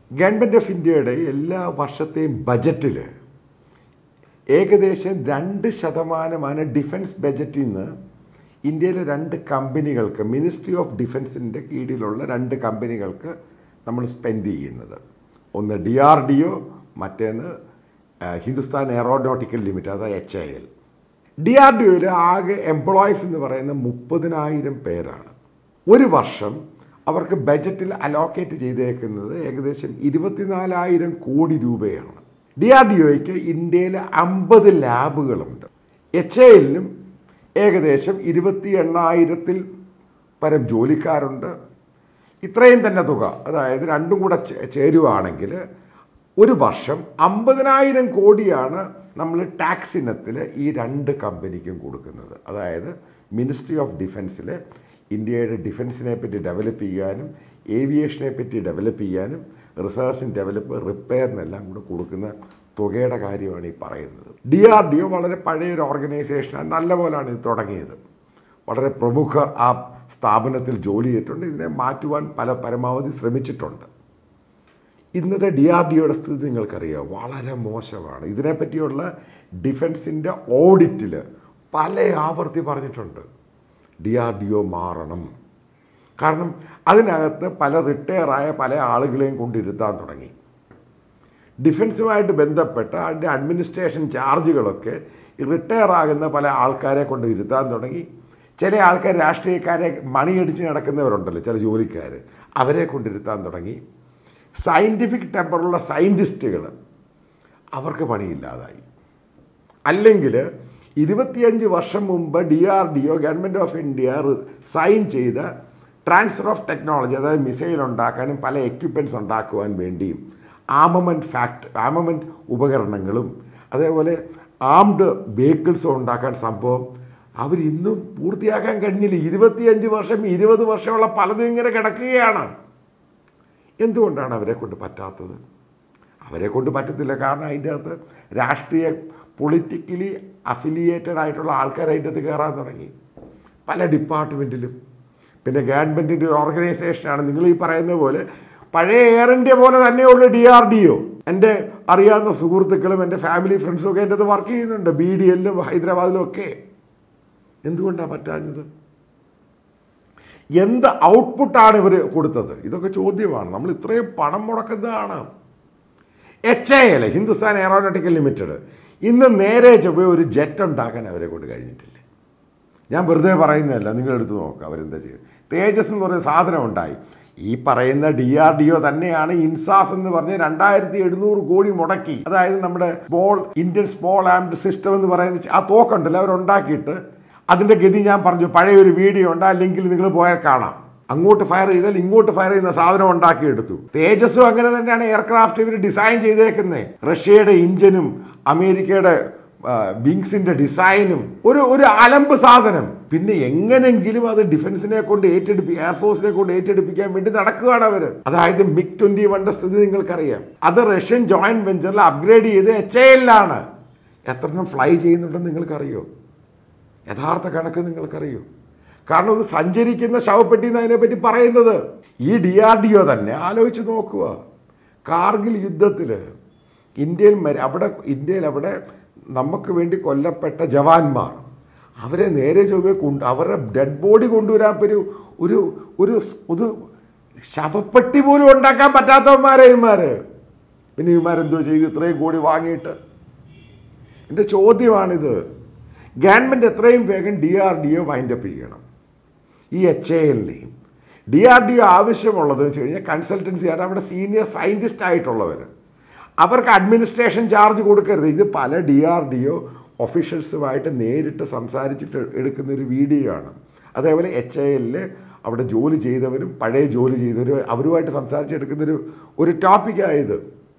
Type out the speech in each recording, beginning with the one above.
government of ഇന്ത്യയുടെ എല്ലാ വർഷത്തെയും ബജറ്റിൽ ഏകദേശം രണ്ട് ശതമാനമാണ് ഡിഫൻസ് ബജറ്റിൽ നിന്ന് ഇന്ത്യയിലെ രണ്ട് കമ്പനികൾക്ക് മിനിസ്ട്രി ഓഫ് ഡിഫൻസിൻ്റെ കീഴിലുള്ള രണ്ട് കമ്പനികൾക്ക് നമ്മൾ സ്പെൻഡ് ചെയ്യുന്നത് ഒന്ന് ഡി ആർ ഡി ഒ മറ്റേന്ന് ആ, ഹിന്ദുസ്ഥാൻ എയറോനോട്ടിക്കൽ ലിമിറ്റഡ് അതായത് H I L D R ഡി ഒയിൽ ആകെ എംപ്ലോയീസ് എന്ന് പറയുന്ന മുപ്പതിനായിരം പേരാണ് ഒരു വർഷം അവർക്ക് ബജറ്റിൽ അലോക്കേറ്റ് ചെയ്തേക്കുന്നത് ഏകദേശം ഇരുപത്തിനാലായിരം കോടി രൂപയാണ് ഡി ആർ ഡി ഒയ്ക്ക് ഇന്ത്യയിൽ അമ്പത് ലാബുകളുണ്ട് എച്ച് എ എല്ലിനും ഏകദേശം ഇരുപത്തി എണ്ണായിരത്തിൽ പരം ജോലിക്കാരുണ്ട് ഇത്രയും തന്നെ തുക അതായത് രണ്ടും കൂടെ ചേ- ചേരുവാണെങ്കിൽ ഒരു വർഷം അമ്പതിനായിരം കോടിയാണ് നമ്മൾ ടാക്സ് ഇനത്തിൽ ഈ രണ്ട് കമ്പനിക്കും കൊടുക്കുന്നത് അതായത് മിനിസ്ട്രി ഓഫ് ഡിഫൻസിൽ ഇന്ത്യയുടെ ഡിഫൻസിനെ പറ്റി ഡെവലപ്പ് ചെയ്യാനും ഏവിയേഷനെ പറ്റി ഡെവലപ്പ് ചെയ്യാനും റിസർച്ചും ഡെവലപ്പ് റിപ്പയറിനെല്ലാം കൂടെ കൊടുക്കുന്ന തുകയുടെ കാര്യമാണ് ഈ പറയുന്നത് ഡി ആർ ഡി ഒ വളരെ പഴയൊരു ഓർഗനൈസേഷനാണ് നല്ല പോലാണ് ഇത് തുടങ്ങിയത് വളരെ പ്രമുഖർ ആ സ്ഥാപനത്തിൽ ജോലി ചെയ്തിട്ടുണ്ട് ഇതിനെ മാറ്റുവാൻ പല പരമാവധി ശ്രമിച്ചിട്ടുണ്ട് ഇന്നത്തെ ഡി ആർ ഡി ഒയുടെ സ്ഥിതി നിങ്ങൾക്കറിയാം വളരെ മോശമാണ് ഇതിനെപ്പറ്റിയുള്ള ഡിഫൻസിൻ്റെ ഓഡിറ്റിൽ പല ആവർത്തി പറഞ്ഞിട്ടുണ്ട് ഡി ആർ ഡി ഒ മാറണം കാരണം അതിനകത്ത് പല റിട്ടയറായ പല ആളുകളെയും കൊണ്ടിരുത്താൻ തുടങ്ങി ഡിഫൻസുമായിട്ട് ബന്ധപ്പെട്ട അതിൻ്റെ അഡ്മിനിസ്ട്രേഷൻ ചാർജുകളൊക്കെ റിട്ടയർ ആകുന്ന പല ആൾക്കാരെ കൊണ്ട് ഇരുത്താൻ തുടങ്ങി ചില ആൾക്കാർ രാഷ്ട്രീയക്കാരെ മണിയടിച്ച് നടക്കുന്നവരുണ്ടല്ലോ ചില ജോലിക്കാർ അവരെ കൊണ്ടിരുത്താൻ തുടങ്ങി സയൻറ്റിഫിക് ടെമ്പറുള്ള സയൻറ്റിസ്റ്റുകൾ അവർക്ക് പണിയില്ലാതായി അല്ലെങ്കിൽ ഇരുപത്തിയഞ്ച് വർഷം മുമ്പ് D R D O government of India sign ചെയ്ത ട്രാൻസ്ഫർ ഓഫ് ടെക്നോളജി അതായത് മിസൈൽ ഉണ്ടാക്കാനും പല എക്യുപ്മെൻറ്റ്സ് ഉണ്ടാക്കുവാൻ വേണ്ടിയും ആമമെൻറ്റ് ഫാക്ട് ആമമെൻറ്റ് ഉപകരണങ്ങളും അതേപോലെ ആംഡ് വെഹിക്കിൾസും ഉണ്ടാക്കാൻ സംഭവം അവർ ഇന്നും പൂർത്തിയാക്കാൻ കഴിഞ്ഞില്ല ഇരുപത്തിയഞ്ച് വർഷം ഇരുപത് വർഷമുള്ള പലതും ഇങ്ങനെ കിടക്കുകയാണ് എന്തുകൊണ്ടാണ് അവരെ കൊണ്ട് പറ്റാത്തത് അവരെ കൊണ്ട് പറ്റത്തില്ല കാരണം അതിൻ്റെ അകത്ത് രാഷ്ട്രീയ പൊളിറ്റിക്കലി അഫിലിയേറ്റഡ് ആയിട്ടുള്ള ആൾക്കാർ അതിൻ്റെ അകത്ത് കയറാൻ തുടങ്ങി പല ഡിപ്പാർട്ട്മെൻറ്റിലും പിന്നെ ഗവൺമെൻറ്റിൻ്റെ ഒരു ഓർഗനൈസേഷനാണ് നിങ്ങൾ ഈ പറയുന്ന പോലെ പഴയ എയർ ഇന്ത്യ പോലെ തന്നെയുള്ള ഡി ആർ ഡി ഒ എൻ്റെ അറിയാവുന്ന സുഹൃത്തുക്കളും എൻ്റെ ഫാമിലി ഫ്രണ്ട്സും ഒക്കെ എൻ്റെ അത് വർക്ക് ചെയ്യുന്നുണ്ട് ബി ഡി എല്ലും ഹൈദരാബാദിലും ഒക്കെ എന്തുകൊണ്ടാണ് പറ്റാഞ്ഞത് എന്ത് ഔട്ട്പുട്ടാണ് ഇവർ കൊടുത്തത് ഇതൊക്കെ ചോദ്യമാണ് നമ്മൾ ഇത്രയും പണം മുടക്കുന്നതാണ് H A L Hindustan aeronautical limited ഇന്ന് നേരെ ചൊവ്വ ഒരു ജെറ്റ് ഉണ്ടാക്കാൻ അവരെ കൊണ്ട് കഴിഞ്ഞിട്ടില്ല ഞാൻ വെറുതെ പറയുന്നതല്ല നിങ്ങൾ എടുത്ത് നോക്കുക അവരെന്താ ചെയ്ത് തേജസ് എന്ന് പറയുന്ന സാധനം ഉണ്ടായി ഈ പറയുന്ന ഡി ആർ ഡി ഒ തന്നെയാണ് ഇൻസാസ് എന്ന് പറഞ്ഞ് രണ്ടായിരത്തി എഴുന്നൂറ് കോടി മുടക്കി അതായത് നമ്മുടെ small Indian small armed system എന്ന് പറയുന്ന ച- ആ തോക്കുണ്ടല്ലോ അവരുണ്ടാക്കിയിട്ട് അതിൻ്റെ ഗതി ഞാൻ പറഞ്ഞു പഴയ ഒരു വീഡിയോ ഉണ്ട് ആ ലിങ്കിൽ നിങ്ങൾ പോയാൽ കാണാം അങ്ങോട്ട് ഫയർ ചെയ്താൽ ഇങ്ങോട്ട് ഫയർ ചെയ്യുന്ന സാധനം ഉണ്ടാക്കിയെടുത്തു തേജസ്സും അങ്ങനെ തന്നെയാണ് എയർക്രാഫ്റ്റ് ഇവർ ഡിസൈൻ ചെയ്തേക്കുന്നത് റഷ്യയുടെ ഇഞ്ചിനും അമേരിക്കയുടെ വിങ്സിന്റെ ഡിസൈനും ഒരു ഒരു അലമ്പ് സാധനം പിന്നെ എങ്ങനെങ്കിലും അത് ഡിഫൻസിനെ കൊണ്ട് ഏറ്റെടുപ്പി എയർഫോഴ്സിനെ കൊണ്ട് ഏറ്റെടുപ്പിക്കാൻ വേണ്ടി നടക്കുകയാണ് അവർ അതായത് മിഗ് ട്വന്റി വണ്ടെ സ്ഥിതി നിങ്ങൾക്കറിയാം അത് റഷ്യൻ ജോയിന്റ് വെഞ്ചറിൽ അപ്ഗ്രേഡ് ചെയ്ത് എച്ച് എല്ലാണ് എത്രണ്ണം ഫ്ലൈ ചെയ്യുന്നുണ്ടെന്ന് നിങ്ങൾക്കറിയോ യഥാർത്ഥ കണക്ക് നിങ്ങൾക്കറിയോ കാരണം ഇത് സഞ്ചരിക്കുന്ന ശവപ്പെട്ടി എന്ന് അതിനെപ്പറ്റി പറയുന്നത് ഈ ഡി ആർ ഡി ഒ തന്നെ ആലോചിച്ച് നോക്കുക കാർഗിൽ യുദ്ധത്തിൽ ഇന്ത്യയിൽ മരി അവിടെ ഇന്ത്യയിൽ അവിടെ നമുക്ക് വേണ്ടി കൊല്ലപ്പെട്ട ജവാന്മാർ അവരെ നേരെ ചൊവ്വേ കൊണ്ട് അവരുടെ ഡെഡ് ബോഡി കൊണ്ടുവരാൻ ഇപ്പൊ ഒരു ഒരു ഒരു സ്- ഒരു ശവപ്പെട്ടി പോലും ഉണ്ടാക്കാൻ പറ്റാത്തവന്മാരെ ഇവന്മാര് പിന്നെ ഇവന്മാരെന്തോ ചെയ്തു ഇത്രയും കോടി വാങ്ങിയിട്ട് എൻ്റെ ചോദ്യമാണിത് ഗവൺമെൻറ് എത്രയും വേഗം D R D O wind up ചെയ്യണം ഈ എച്ച് എ എല്ലിനെയും ഡി ആർ ഡി ഒ ആവശ്യമുള്ളത് വെച്ച് കഴിഞ്ഞാൽ കൺസൾട്ടൻസി ആയിട്ട് അവിടെ സീനിയർ സയൻറ്റിസ്റ്റ് ആയിട്ടുള്ളവർ അവർക്ക് അഡ്മിനിസ്ട്രേഷൻ ചാർജ് കൊടുക്കരുത് ഇത് പല ഡി ആർ ഡി ഒ ഒഫീഷ്യൽസുമായിട്ട് നേരിട്ട് സംസാരിച്ചിട്ട് എടുക്കുന്ന ഒരു വീഡിയോ ആണ് അതേപോലെ എച്ച് എ എല്ലിൽ അവിടെ ജോലി ചെയ്തവരും പഴയ ജോലി ചെയ്തവരും അവരുമായിട്ട് സംസാരിച്ചെടുക്കുന്നൊരു ഒരു ടോപ്പിക്കായത്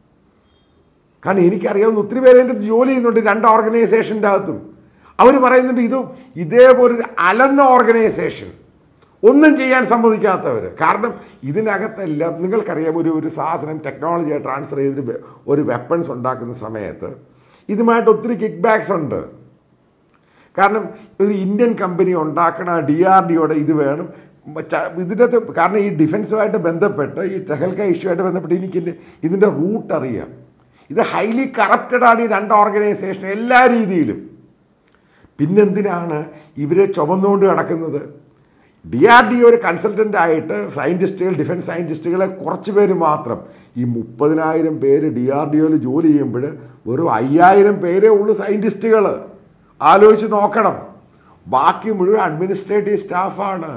കാരണം എനിക്കറിയാവുന്ന ഒത്തിരി പേര് എൻ്റെ അടുത്ത് ജോലി ചെയ്യുന്നുണ്ട് രണ്ട് ഓർഗനൈസേഷൻ്റെ അകത്തും അവർ പറയുന്നുണ്ട് ഇത് ഇതേപോലൊരു അലന്ന ഓർഗനൈസേഷൻ ഒന്നും ചെയ്യാൻ സമ്മതിക്കാത്തവർ കാരണം ഇതിനകത്തെല്ലാം നിങ്ങൾക്കറിയാം ഒരു ഒരു സാധനം ടെക്നോളജിയെ ട്രാൻസ്ഫർ ചെയ്തൊരു വെ- ഒരു വെപ്പൺസ് ഉണ്ടാക്കുന്ന സമയത്ത് ഇതുമായിട്ട് ഒത്തിരി കിക്ക് ബാക്സ് ഉണ്ട് കാരണം ഒരു ഇന്ത്യൻ കമ്പനി ഉണ്ടാക്കണ ഡി ആർ ഡിയോടെ ഇത് വേണം ച- ഇതിൻ്റെ അകത്ത് കാരണം ഈ ഡിഫൻസുമായിട്ട് ബന്ധപ്പെട്ട് ഈ തെഹൽക്ക ഇഷ്യൂ ആയിട്ട് ബന്ധപ്പെട്ട് എനിക്ക് ഇതിൻ്റെ ഇതിൻ്റെ റൂട്ട് അറിയാം ഇത് ഹൈലി കറപ്റ്റഡ് ആണ് ഈ രണ്ട് ഓർഗനൈസേഷൻ എല്ലാ രീതിയിലും പിന്നെന്തിനാണ് ഇവരെ ചുമന്നുകൊണ്ട് കിടക്കുന്നത് ഡി ആർ ഡി ഒരു കൺസൾട്ടൻ്റ് ആയിട്ട് സയൻറ്റിസ്റ്റുകൾ ഡിഫൻസ് സയൻറ്റിസ്റ്റുകളെ കുറച്ച് പേര് മാത്രം ഈ മുപ്പതിനായിരം പേര് ഡി ആർ ഡി ഒയിൽ ജോലി ചെയ്യുമ്പോൾ വെറും അയ്യായിരം പേരേ ഉള്ളൂ സയൻറ്റിസ്റ്റുകൾ ആലോചിച്ച് നോക്കണം ബാക്കി മുഴുവൻ അഡ്മിനിസ്ട്രേറ്റീവ് സ്റ്റാഫാണ്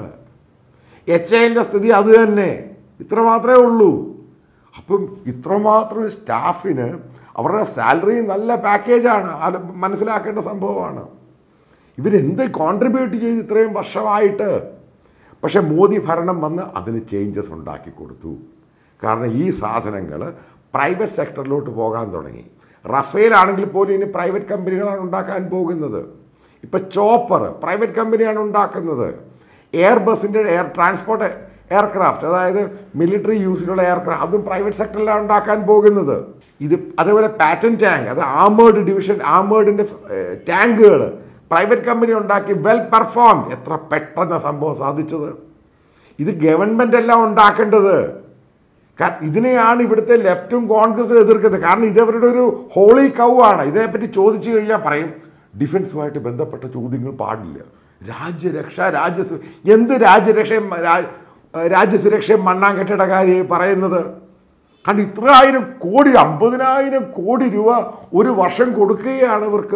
എച്ച് ഐൻ്റെ സ്ഥിതി അത് തന്നെ ഇത്ര മാത്രമേ ഉള്ളൂ അപ്പം ഇത്രമാത്രം ഒരു സ്റ്റാഫിന് അവരുടെ സാലറി നല്ല പാക്കേജാണ് അത് മനസ്സിലാക്കേണ്ട സംഭവമാണ് ഇവരെന്ത് കോൺട്രിബ്യൂട്ട് ചെയ്ത് ഇത്രയും വർഷമായിട്ട് പക്ഷെ മോദി ഭരണം വന്ന് അതിന് ചേഞ്ചസ് ഉണ്ടാക്കി കൊടുത്തു കാരണം ഈ സാധനങ്ങൾ പ്രൈവറ്റ് സെക്ടറിലോട്ട് പോകാൻ തുടങ്ങി റഫേൽ ആണെങ്കിൽ പോലും ഇനി പ്രൈവറ്റ് കമ്പനികളാണ് ഉണ്ടാക്കാൻ പോകുന്നത് ഇപ്പം ചോപ്പർ പ്രൈവറ്റ് കമ്പനിയാണ് ഉണ്ടാക്കുന്നത് എയർ ബസിൻ്റെ എയർ ട്രാൻസ്പോർട്ട് എയർക്രാഫ്റ്റ് അതായത് മിലിറ്ററി യൂസിനുള്ള എയർക്രാഫ്റ്റ് അതും പ്രൈവറ്റ് സെക്ടറിലാണ് ഉണ്ടാക്കാൻ പോകുന്നത് ഇത് അതേപോലെ പാറ്റൻ ടാങ്ക് അത് ആമേർഡ് ഡിവിഷൻ ആമേർഡിൻ്റെ ടാങ്കുകൾ പ്രൈവറ്റ് കമ്പനി ഉണ്ടാക്കി വെൽ പെർഫോം എത്ര പെട്ടെന്ന് സംഭവം സാധിച്ചത് ഇത് ഗവൺമെൻറ് എല്ലാം ഉണ്ടാക്കേണ്ടത് കാ- ഇതിനെയാണ് ഇവിടുത്തെ ലെഫ്റ്റും കോൺഗ്രസും എതിർക്കുന്നത് കാരണം ഇതവരുടെ ഒരു ഹോളി കൗ ആണ് ഇതിനെപ്പറ്റി ചോദിച്ചു കഴിഞ്ഞാൽ പറയും ഡിഫൻസുമായിട്ട് ബന്ധപ്പെട്ട ചോദ്യങ്ങൾ പാടില്ല രാജ്യരക്ഷ രാജ്യസു എന്ത് രാജ്യരക്ഷയും രാ- രാജ്യസുരക്ഷയും മണ്ണാങ്കട്ടയുടെ കാര്യം പറയുന്നത് കാരണം ഇത്രയായിരം കോടി അമ്പതിനായിരം കോടി രൂപ ഒരു വർഷം കൊടുക്കുകയാണ് ഇവർക്ക്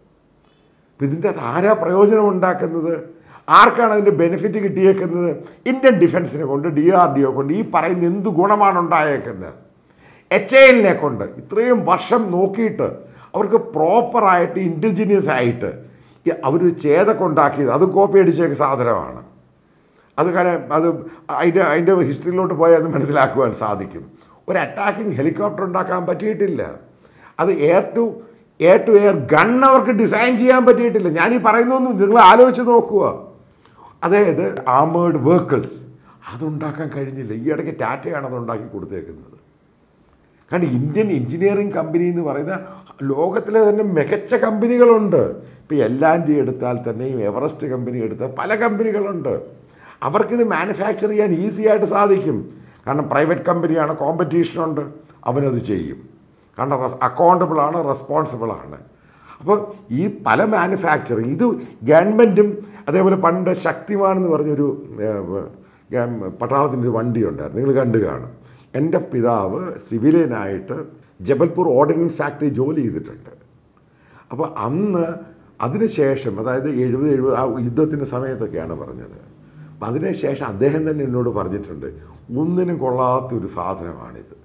അപ്പം ഇതിൻ്റെ അകത്ത് ആരാ പ്രയോജനം ഉണ്ടാക്കുന്നത് ആർക്കാണ് അതിൻ്റെ ബെനിഫിറ്റ് കിട്ടിയേക്കുന്നത് ഇന്ത്യൻ ഡിഫൻസിനെ കൊണ്ട് ഡി ആർ ഡി ഒ കൊണ്ട് ഈ പറയുന്ന എന്ത് ഗുണമാണ് ഉണ്ടായേക്കുന്നത് എച്ച് എല്ലിനെ കൊണ്ട് ഇത്രയും വർഷം നോക്കിയിട്ട് അവർക്ക് പ്രോപ്പറായിട്ട് ഇൻ്റലിജനിയസ് ആയിട്ട് ഈ അവരൊരു ചേതൊക്കെ ഉണ്ടാക്കിയത് അത് കോപ്പി അടിച്ചേക്ക് സാധനമാണ് അത് കാരണം അത് അതിൻ്റെ അതിൻ്റെ ഹിസ്റ്ററിയിലോട്ട് പോയാൽ അത് മനസ്സിലാക്കുവാൻ സാധിക്കും ഒരു അറ്റാക്കിംഗ് ഹെലികോപ്റ്റർ ഉണ്ടാക്കാൻ പറ്റിയിട്ടില്ല അത് air to air to air gun അവർക്ക് ഡിസൈൻ ചെയ്യാൻ പറ്റിയിട്ടില്ല ഞാൻ ഈ പറയുന്നതൊന്നും നിങ്ങൾ ആലോചിച്ച് നോക്കുക അതായത് ആമേർഡ് വെഹിക്കിൾസ് അതുണ്ടാക്കാൻ കഴിഞ്ഞില്ല ഈ ഇടയ്ക്ക് ടാറ്റയാണ് അത് ഉണ്ടാക്കി കൊടുത്തേക്കുന്നത് കാരണം ഇന്ത്യൻ എഞ്ചിനീയറിംഗ് കമ്പനി എന്ന് പറയുന്ന ലോകത്തിലെ തന്നെ മികച്ച കമ്പനികളുണ്ട് ഇപ്പോൾ എല്ലാൻറ്റി എടുത്താൽ തന്നെയും എവറസ്റ്റ് കമ്പനി എടുത്താൽ പല കമ്പനികളുണ്ട് അവർക്കിത് മാനുഫാക്ചർ ചെയ്യാൻ ഈസി ആയിട്ട് സാധിക്കും കാരണം പ്രൈവറ്റ് കമ്പനിയാണ് കോമ്പറ്റീഷനുണ്ട് അവനത് ചെയ്യും കാരണം അക്കൗണ്ടബിൾ ആണ് റെസ്പോൺസിബിൾ ആണ് അപ്പോൾ ഈ പല മാനുഫാക്ചറിങ് ഇത് ഗവൺമെൻറ്റും അതേപോലെ പണ്ട് ശക്തിമാൻ എന്ന് പറഞ്ഞൊരു ഏഹ്, ഗവ- പട്ടാളത്തിൻ്റെ ഒരു വണ്ടി ഉണ്ടായിരുന്നു നിങ്ങൾ കണ്ടു കാണും എൻ്റെ പിതാവ് സിവിലിയനായിട്ട് ജബൽപൂർ ഓർഡിനൻസ് ഫാക്ടറി ജോലി ചെയ്തിട്ടുണ്ട് അപ്പോൾ അന്ന് അതിനുശേഷം അതായത് എഴുപത് എഴുപത് ആ യുദ്ധത്തിൻ്റെ സമയത്തൊക്കെയാണ് പറഞ്ഞത് അപ്പം അതിനുശേഷം അദ്ദേഹം തന്നെ എന്നോട് പറഞ്ഞിട്ടുണ്ട് ഒന്നിനും കൊള്ളാത്തൊരു സാധനമാണിത്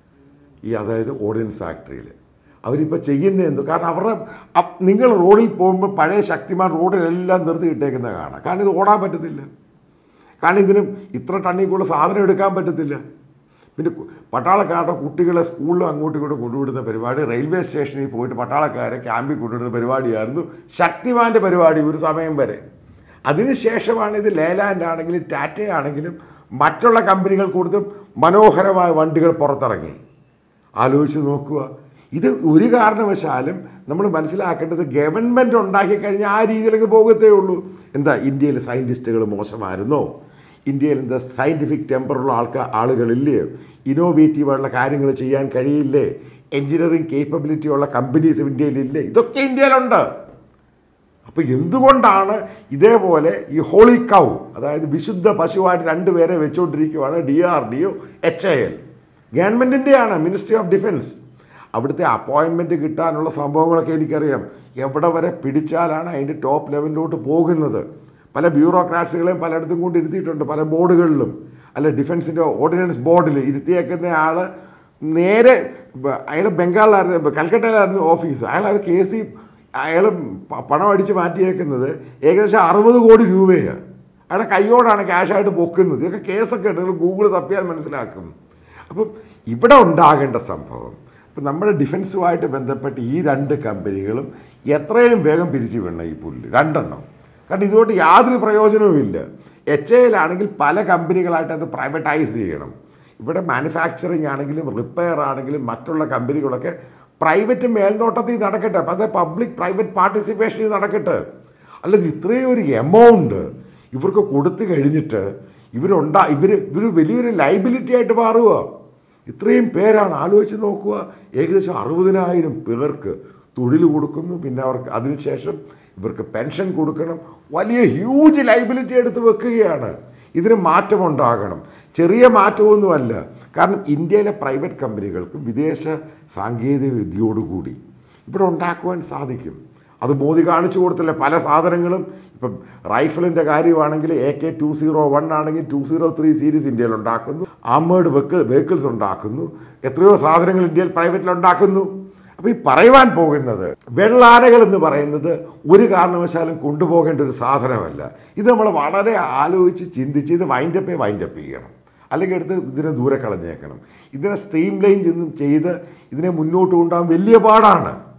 ഈ അതായത് ഓർഡിനൻസ് ഫാക്ടറിയിൽ അവരിപ്പോൾ ചെയ്യുന്ന എന്തു കാരണം അവരുടെ അപ്- നിങ്ങൾ റോഡിൽ പോകുമ്പോൾ പഴയ ശക്തിമാൻ റോഡിലെല്ലാം നിർത്തി ഇട്ടേക്കുന്ന കാണാം കാരണം ഇത് ഓടാൻ പറ്റത്തില്ല കാരണം ഇതിന് ഇത്ര ടണ്ണിൽ കൂടുതൽ സാധനം എടുക്കാൻ പറ്റത്തില്ല പിന്നെ കു- പട്ടാളക്കാരുടെ കുട്ടികളെ സ്കൂളിലും അങ്ങോട്ടും ഇങ്ങോട്ടും കൊണ്ടുവിടുന്ന പരിപാടി റെയിൽവേ സ്റ്റേഷനിൽ പോയിട്ട് പട്ടാളക്കാരെ ക്യാമ്പിൽ കൊണ്ടുവിടുന്ന പരിപാടിയായിരുന്നു ശക്തിമാൻ്റെ പരിപാടി ഒരു സമയം വരെ അതിനുശേഷമാണ് ഇത് ലേലാൻഡ് ആണെങ്കിലും ടാറ്റ ആണെങ്കിലും മറ്റുള്ള കമ്പനികൾ കൂടുതൽ മനോഹരമായ വണ്ടികൾ പുറത്തിറങ്ങി ആലോചിച്ച് നോക്കുക ഇത് ഒരു കാരണവശാലും നമ്മൾ മനസ്സിലാക്കേണ്ടത് ഗവൺമെൻറ് ഉണ്ടാക്കി കഴിഞ്ഞാൽ ആ രീതിയിലേക്ക് പോകത്തേ ഉള്ളൂ എന്താ ഇന്ത്യയിലെ സയൻറ്റിസ്റ്റുകൾ മോശമായിരുന്നോ ഇന്ത്യയിൽ എന്താ സയൻറ്റിഫിക് ടെമ്പറുള്ള ആൾക്കാർ ആളുകളില്ലേ ഇന്നോവേറ്റീവായിട്ടുള്ള കാര്യങ്ങൾ ചെയ്യാൻ കഴിയില്ലേ എഞ്ചിനീയറിംഗ് കേപ്പബിലിറ്റി ഉള്ള കമ്പനീസ് ഇന്ത്യയിലില്ലേ ഇതൊക്കെ ഇന്ത്യയിലുണ്ട് അപ്പോൾ എന്തുകൊണ്ടാണ് ഇതേപോലെ ഈ ഹോളി കൗ അതായത് വിശുദ്ധ പശുവായിട്ട് രണ്ടുപേരെ വെച്ചുകൊണ്ടിരിക്കുകയാണ് D R D O H A L ഗവൺമെൻറ്റിൻ്റെയാണ് മിനിസ്ട്രി ഓഫ് ഡിഫൻസ് അവിടുത്തെ അപ്പോയിൻമെൻറ്റ് കിട്ടാനുള്ള സംഭവങ്ങളൊക്കെ എനിക്കറിയാം എവിടെ വരെ പിടിച്ചാലാണ് അതിൻ്റെ ടോപ്പ് ലെവലിലോട്ട് പോകുന്നത് പല ബ്യൂറോക്രാറ്റ്സുകളെയും പലയിടത്തും കൊണ്ട് ഇരുത്തിയിട്ടുണ്ട് പല ബോർഡുകളിലും അല്ല ഡിഫൻസിൻ്റെ ഓർഡിനൻസ് ബോർഡിൽ ഇരുത്തിയേക്കുന്ന ആൾ നേരെ ബ- അയാൾ ബംഗാളിലായിരുന്നു കൽക്കട്ടയിലായിരുന്നു ഓഫീസ് അയാൾ ഒരു കെ സി അയാൾ പ- പണം അടിച്ച് മാറ്റിയേക്കുന്നത് ഏകദേശം അറുപത് കോടി രൂപയാണ് അയാളുടെ കൈയോടാണ് ക്യാഷായിട്ട് പൊക്കുന്നത് ഇതൊക്കെ കേസൊക്കെ ഉണ്ട് നിങ്ങൾ ഗൂഗിൾ തപ്പിയാൽ മനസ്സിലാക്കും അപ്പം ഇവിടെ ഉണ്ടാകേണ്ട സംഭവം ഇപ്പം നമ്മുടെ ഡിഫൻസുമായിട്ട് ബന്ധപ്പെട്ട് ഈ രണ്ട് കമ്പനികളും എത്രയും വേഗം പിരിച്ചു വിടണം ഈ പുല്ല് രണ്ടെണ്ണം കാരണം ഇതുകൊണ്ട് യാതൊരു പ്രയോജനവുമില്ല എച്ച് എയിലാണെങ്കിൽ പല കമ്പനികളായിട്ട് അത് പ്രൈവറ്റൈസ് ചെയ്യണം ഇവിടെ മാനുഫാക്ചറിങ് ആണെങ്കിലും റിപ്പയർ ആണെങ്കിലും മറ്റുള്ള കമ്പനികളൊക്കെ പ്രൈവറ്റ് മേൽനോട്ടത്തിൽ നടക്കട്ടെ അപ്പം അത് പബ്ലിക് പ്രൈവറ്റ് പാർട്ടിസിപ്പേഷനിൽ നടക്കട്ടെ അല്ലാതെ ഇത്രയും ഒരു എമൗണ്ട് ഇവർക്ക് കൊടുത്തു കഴിഞ്ഞിട്ട് ഇവരുണ്ടാ ഇവർ ഇവർ വലിയൊരു ലൈബിലിറ്റി ആയിട്ട് മാറുക ഇത്രയും പേരാണ് ആലോചിച്ച് നോക്കുക ഏകദേശം അറുപതിനായിരം പേർക്ക് തൊഴിൽ കൊടുക്കുന്നു പിന്നെ അവർക്ക് അതിനുശേഷം ഇവർക്ക് പെൻഷൻ കൊടുക്കണം വലിയ ഹ്യൂജ് ലൈബിലിറ്റി എടുത്ത് വെക്കുകയാണ് ഇതിന് മാറ്റമുണ്ടാകണം ചെറിയ മാറ്റമൊന്നുമല്ല കാരണം ഇന്ത്യയിലെ പ്രൈവറ്റ് കമ്പനികൾക്ക് വിദേശ സാങ്കേതിക വിദ്യയോടുകൂടി ഇവിടെ ഉണ്ടാക്കുവാൻ സാധിക്കും അത് മോദി കാണിച്ചു കൊടുത്തില്ല പല സാധനങ്ങളും ഇപ്പം റൈഫിളിൻ്റെ കാര്യമാണെങ്കിൽ A K two zero one ആണെങ്കിൽ ടു സീറോ ത്രീ സീരീസ് ഇന്ത്യയിൽ ഉണ്ടാക്കുന്നു ആമേഡ് വെഹിക്കിൾ വെഹിക്കിൾസ് ഉണ്ടാക്കുന്നു എത്രയോ സാധനങ്ങൾ ഇന്ത്യയിൽ പ്രൈവറ്റിൽ ഉണ്ടാക്കുന്നു അപ്പോൾ ഈ പറയുവാൻ പോകുന്നത് വെള്ളാനകൾ എന്ന് പറയുന്നത് ഒരു കാരണവശാലും കൊണ്ടുപോകേണ്ട ഒരു സാധനമല്ല ഇത് നമ്മൾ വളരെ ആലോചിച്ച് ചിന്തിച്ച് ഇത് വൈൻഡപ്പേ വൈൻഡപ്പ് ചെയ്യണം അല്ലെങ്കിൽ എടുത്ത് ഇതിനെ ദൂരെ കളഞ്ഞേക്കണം ഇതിനെ സ്ട്രീം ലൈൻ ചെയ്ത് ഇതിനെ മുന്നോട്ട് കൊണ്ടുപോകാൻ വലിയ പാടാണ്